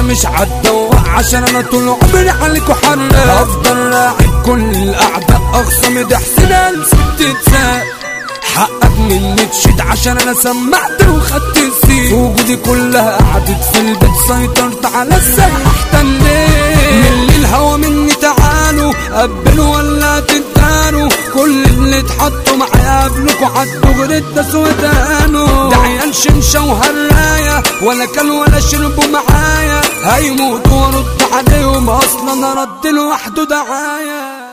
مش عالدواء عشان انا طول عمري عليكوا حرة افضل راعب كل الاعداء اخصم دي حسنا لست تساق حقك مني تشيد عشان انا سمعت وخدت السيد وجودي كلها قعدت في البيت سيطرت على الساحة احتليت من الهوا مني تعالوا قبلوا ولا تداروا كل اللي اتحطوا معايا قبلكوا عدوا غير ودانوا ده عيال شمشة وهراية ولا كل ولا شربوا معايا هيموتوا وارد عليهم اصلا انا رد لوحده دعايه